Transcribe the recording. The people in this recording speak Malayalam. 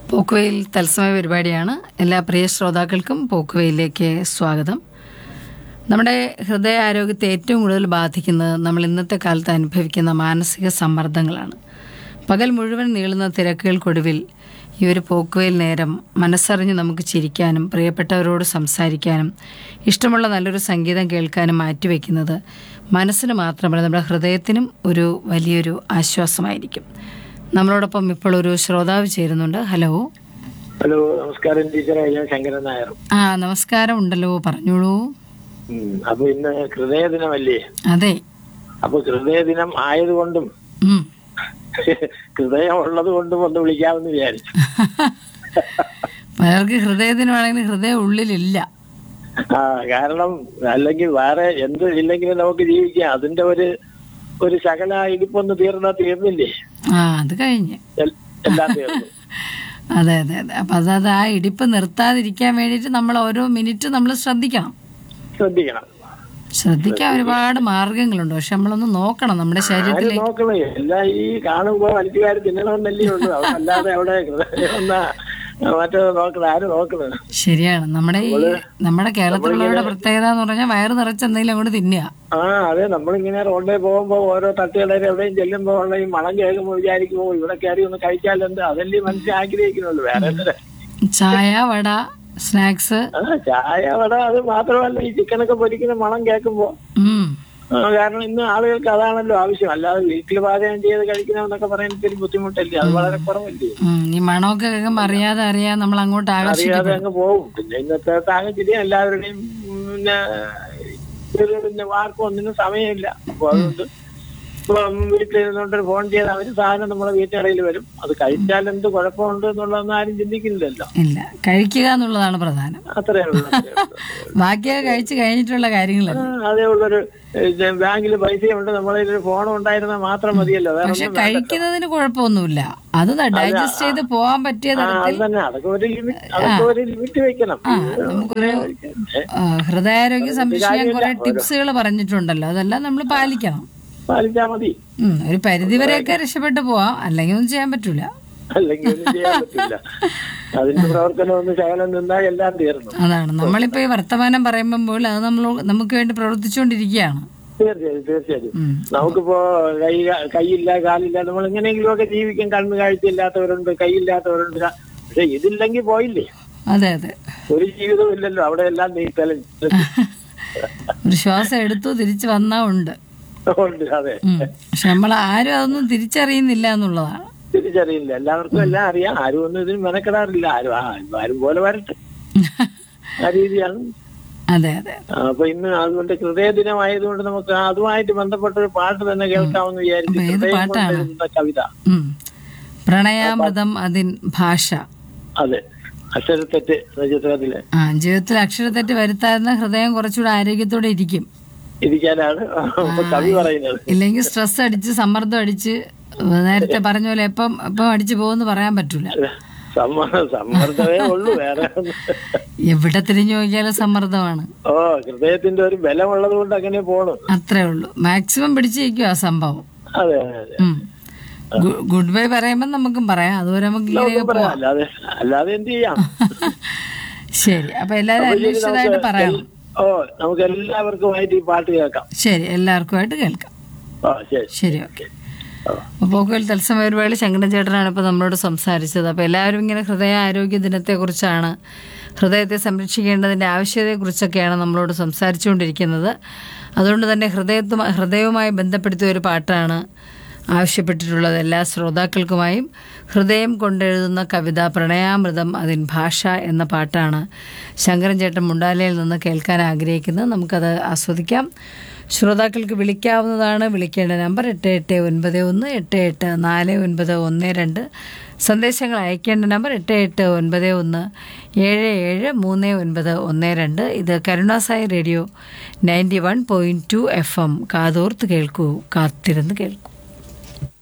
പോക്കുവയിൽ തത്സമയ പരിപാടിയാണ് എല്ലാ പ്രിയ ശ്രോതാക്കൾക്കും പോക്കുവയിലേക്ക് സ്വാഗതം നമ്മുടെ ഹൃദയാരോഗ്യത്തെ ഏറ്റവും കൂടുതൽ ബാധിക്കുന്നത് നമ്മൾ ഇന്നത്തെ കാലത്ത് അനുഭവിക്കുന്ന മാനസിക സമ്മർദ്ദങ്ങളാണ് പകൽ മുഴുവൻ നീളുന്ന തിരക്കുകൾക്കൊടുവിൽ ഈ ഒരു പോക്കുവയിൽ നേരം മനസ്സറിഞ്ഞ് നമുക്ക് ചിരിക്കാനും പ്രിയപ്പെട്ടവരോട് സംസാരിക്കാനും ഇഷ്ടമുള്ള നല്ലൊരു സംഗീതം കേൾക്കാനും മാറ്റിവെക്കുന്നത് മനസ്സിന് മാത്രമല്ല നമ്മുടെ ഹൃദയത്തിനും ഒരു വലിയൊരു ആശ്വാസമായിരിക്കും നമ്മളോടൊപ്പം ഇപ്പോൾ ഒരു ശ്രോതാവ് ചേരുന്നുണ്ട് ഹലോ ഹലോ നമസ്കാരം ടീച്ചറെ ഞാൻ ശങ്കരൻ നായർ ആ നമസ്കാരം ഉണ്ടല്ലോ പറഞ്ഞോളൂ ഉം, അപ്പൊ ഇന്ന് ഹൃദയ ദിനമല്ലേ അതെ അപ്പൊ ഹൃദയ ദിനം ആയതുകൊണ്ടും ഉം. ഹൃദയം ഉള്ളത് കൊണ്ടും ഒന്ന് വിളിക്കാമെന്ന് വിചാരിച്ചു പലർക്ക് ഹൃദയത്തിനാണെങ്കിൽ ഹൃദയം ഉള്ളിലില്ല ആ കാരണം അല്ലെങ്കിൽ വേറെ എന്ത് ഇല്ലെങ്കിലും നമുക്ക് ജീവിക്കാം അതിന്റെ ഒരു ഒരു ശകല ഇടിപ്പൊന്ന് തീർന്നാ തീർന്നില്ലേ ആ അത് കഴിഞ്ഞ് എൽ- എല്ലാം തീർന്നു അതെ അതെ അതെ അപ്പൊ അതത് ആ ഇടിപ്പ് നിർത്താതിരിക്കാൻ വേണ്ടിയിട്ട് നമ്മൾ ഓരോ മിനിറ്റ് നമ്മൾ ശ്രദ്ധിക്കണം ശ്രദ്ധിക്കണം ശ്രദ്ധിക്കാൻ ഒരുപാട് മാർഗങ്ങളുണ്ട് പക്ഷെ നമ്മളൊന്ന് നോക്കണം നമ്മുടെ ആര് ശരീരത്തിൽ നോക്കണേ എല്ലാം ഈ കാണുമ്പോ വലിച്ചുകാർ തിന്നണമെന്നല്ലേ ഉള്ളൂ അല്ലാതെ അവിടെ ഹൃദയം ഒന്നാ മറ്റേ നോക്കണം ആര് നോക്കണം ശരിയാണ് നമ്മുടെ ഈ നമ്മുടെ കേരളത്തിലുള്ളവരുടെ പ്രത്യേകത എന്ന് പറഞ്ഞാൽ വയറ് നിറച്ച് എന്തെങ്കിലും അങ്ങോട്ട് തിന്നുക ആ അതെ നമ്മളിങ്ങനെ റോഡിൽ പോകുമ്പോ ഓരോ തട്ടുകളിൽ എവിടെയും ചെല്ലുമ്പോ ഉള്ള ഈ മണം കേൾക്കുമ്പോ വിചാരിക്കുമ്പോ ഇവിടെ കയറി ഒന്ന് കഴിച്ചാലെന്ത് അതല്ലേ മനുഷ്യൻ ആഗ്രഹിക്കുന്നുള്ളൂ വേറെ എന്തിനാ? ചായ വട സ്നാക്സ് ആ ചായ വട അത് മാത്രമല്ല ഈ ചിക്കനൊക്കെ പൊരിക്കുന്ന മണം കേൾക്കുമ്പോ ഉം ആ, കാരണം ഇന്ന് ആളുകൾക്ക് അതാണല്ലോ ആവശ്യം അല്ലാതെ വീട്ടിൽ പാചകം ചെയ്ത് കഴിക്കണമെന്നൊക്കെ പറയുന്നത് ഒരു ബുദ്ധിമുട്ടല്ലേ അത് വളരെ കുറവല്ലേ ഉം. ഈ മണമൊക്കെ കേൾക്കുമ്പോൾ അറിയാതെ അറിയാതെ നമ്മൾ അങ്ങോട്ട് ആകർഷിക്കും അറിയാതെ അങ്ങ് പോകും പിന്നെ ഇന്നത്തെ സാഹചര്യം എല്ലാവരുടെയും ഉം, പിന്നെ ഒരു പിന്നെ ആർക്കും ഒന്നിനും സമയമില്ല അപ്പൊ അതുകൊണ്ട് ഇപ്പൊ വീട്ടിലിരുന്നോണ്ട് ഫോൺ ചെയ്ത് അവര് സാധനം നമ്മളെ വീട്ടിനിടയിൽ വരും അത് കഴിച്ചാൽ എന്ത് കുഴപ്പമുണ്ട് എന്നുള്ളതൊന്നും ആരും ചിന്തിക്കുന്നില്ലല്ലോ ഇല്ല കഴിക്കുക എന്നുള്ളതാണ് പ്രധാനം അത്രേ ഉള്ളൂ അത്രേ ഉള്ളൂ. ബാക്കിയൊക്കെ കഴിച്ച് കഴിഞ്ഞിട്ടുള്ള കാര്യങ്ങളല്ല ആ, അതേ ഉള്ളൊരു ബാങ്കിൽ പൈസയുണ്ട് നമ്മളെ ഒരു ഫോൺ ഉണ്ടായിരുന്നാൽ മാത്രം മതിയല്ലോ വേറെ പക്ഷെ കഴിക്കുന്നതിന് കുഴപ്പമൊന്നുമില്ല അത് ഡൈജസ്റ്റ് ചെയ്ത് പോകാൻ പറ്റിയ ആ, തരത്തിൽ അത് തന്നെ അതൊക്കെ ഒരു ലിമിറ്റ് അതൊക്കെ ഒരു ലിമിറ്റ് വെക്കണം നമുക്കൊരു ആ, ഹൃദയാരോഗ്യം സംരക്ഷിക്കാൻ കുറെ ടിപ്സുകൾ പറഞ്ഞിട്ടുണ്ടല്ലോ അതെല്ലാം നമ്മൾ പാലിക്കണം പാലിച്ചാ മതി ഉം, ഒരു പരിധിവരെയൊക്കെ രക്ഷപ്പെട്ടു പോവാം അല്ലെങ്കിൽ ഒന്നും ചെയ്യാൻ പറ്റൂല അല്ലെങ്കിൽ ഒന്നും ചെയ്യാൻ പറ്റില്ല അതിന്റെ പ്രവർത്തനം ഒന്ന് ശകലം നിന്നാൽ എല്ലാം തീർന്നു അതാണ് നമ്മളിപ്പോ ഈ വർത്തമാനം പറയുമ്പോൾ അത് നമ്മൾ നമുക്ക് വേണ്ടി പ്രവർത്തിച്ചുകൊണ്ടിരിക്കുകയാണ് തീർച്ചയായും തീർച്ചയായും ഉം. നമുക്കിപ്പോ കൈ കൈയില്ല കാലില്ല നമ്മൾ എങ്ങനെയെങ്കിലും ഒക്കെ ജീവിക്കാൻ കണ്ണ് കാഴ്ചയില്ലാത്തവരുണ്ട് കൈയില്ലാത്തവരുണ്ട് പക്ഷെ ഇതില്ലെങ്കിൽ പോയില്ലേ അതെ അതെ ഒരു ജീവിതവും ഇല്ലല്ലോ അവിടെ എല്ലാം നീത്തലും ഒരു ശ്വാസം എടുത്തു തിരിച്ചു വന്നാ ഉണ്ട് ഉണ്ട് അതെ ഉം. പക്ഷെ നമ്മൾ ആരും അതൊന്നും തിരിച്ചറിയുന്നില്ല എന്നുള്ളതാണ് തിരിച്ചറിയില്ല എല്ലാവർക്കും എല്ലാം അറിയാം ആരും ഒന്നും ഇതിന് മെനക്കെടാറില്ല ആരും ആ ആരും പോലെ വരട്ടെ ആ രീതിയാണ് അതെ അതെ ആ, അപ്പൊ ഇന്ന് അതുകൊണ്ട് ഹൃദയ ദിനമായതുകൊണ്ട് നമുക്ക് അതുമായിട്ട് ബന്ധപ്പെട്ട ഒരു പാട്ട് തന്നെ കേൾക്കാമെന്ന് വിചാരിച്ചു അപ്പൊ ഏത് ഹൃദയം പാട്ടാണ്? കൊണ്ടെഴുതുന്ന കവിത ഉം. പ്രണയാമൃതം അതിൻ ഭാഷ അതെ അക്ഷരത്തെറ്റ് എന്ന ചിത്രത്തില് ആ ജീവിതത്തിൽ അക്ഷരത്തെറ്റ് വരുത്താവുന്ന ഹൃദയം കുറച്ചുകൂടെ ആരോഗ്യത്തോടെ ഇരിക്കും ഇരിക്കാനാണ് ഇപ്പൊ കവി പറയുന്നത് ഇല്ലെങ്കിൽ സ്ട്രെസ് അടിച്ച് സമ്മർദ്ദം അടിച്ച് നേരത്തെ പറഞ്ഞ പോലെ എപ്പം എപ്പം അടിച്ചു പോകുമെന്ന് പറയാൻ പറ്റൂല സമ്മ- സമ്മർദ്ദമേ ഉള്ളൂ വേറെ ഒന്നും. എവിടെ തിരിഞ്ഞു നോക്കിയാലും സമ്മർദ്ദമാണ് ഓ ഹൃദയത്തിന്റെ ഒരു ബലമുള്ളത് കൊണ്ട് അങ്ങനെ പോണു അത്രേ ഉള്ളൂ മാക്സിമം പിടിച്ചിരിക്കും ആ സംഭവം അതെ അതെ അതെ ഉം. ഗു- ഗുഡ് ബൈ പറയുമ്പോൾ നമുക്കും പറയാം അതുവരെ നമുക്ക് ഇങ്ങനെയൊക്കെ ഒന്നും പറയാം അല്ലാതെ അല്ലാതെ എന്ത് ചെയ്യാം ശരി അപ്പൊ എല്ലാവരും അപ്പൊ ശരി, അന്വേഷിച്ചതായിട്ട് നമുക്ക് പറയാം എൽ- ഓ നമുക്ക് എല്ലാവർക്കുമായിട്ട് ഈ പാട്ട് കേൾക്കാം ശരി എല്ലാവർക്കുമായിട്ട് കേൾക്കാം ഓ ശരി ശരി ഓക്കെ ഓ അപ്പോൾ പോക്കുവൽ തത്സമയ ഒരുപാട് ശങ്കരൻ ചേട്ടനാണ് ഇപ്പോൾ നമ്മളോട് സംസാരിച്ചത് അപ്പോൾ എല്ലാവരും ഇങ്ങനെ ഹൃദയ ആരോഗ്യ ദിനത്തെക്കുറിച്ചാണ് ഹൃദയത്തെ സംരക്ഷിക്കേണ്ടതിൻ്റെ ആവശ്യകതയെക്കുറിച്ചൊക്കെയാണ് നമ്മളോട് സംസാരിച്ചുകൊണ്ടിരിക്കുന്നത് അതുകൊണ്ട് തന്നെ ഹൃദയത്തും ഹൃദയവുമായി ബന്ധപ്പെടുത്തിയ ഒരു പാട്ടാണ് ആവശ്യപ്പെട്ടിട്ടുള്ളത് എല്ലാ ശ്രോതാക്കൾക്കുമായും ഹൃദയം കൊണ്ടെഴുതുന്ന കവിത പ്രണയാമൃതം അതിൻ ഭാഷ എന്ന പാട്ടാണ് ശങ്കരൻ ചേട്ടൻ മുണ്ടാലയിൽ നിന്ന് കേൾക്കാൻ ആഗ്രഹിക്കുന്നത് നമുക്കത് ആസ്വദിക്കാം ശ്രോതാക്കൾക്ക് വിളിക്കാവുന്നതാണ് വിളിക്കേണ്ട നമ്പർ എട്ട് എട്ട് ഒൻപത് ഒന്ന് എട്ട് എട്ട് നാല് ഒൻപത് ഒന്ന് രണ്ട് സന്ദേശങ്ങൾ അയക്കേണ്ട നമ്പർ എട്ട് എട്ട് ഒൻപത് ഒന്ന് ഏഴ് ഏഴ് മൂന്ന് ഒൻപത് ഒന്ന് രണ്ട് ഇത് Karunasai radio ninety one point two F M കാതോർത്ത് കേൾക്കൂ കാത്തിരുന്ന് കേൾക്കൂ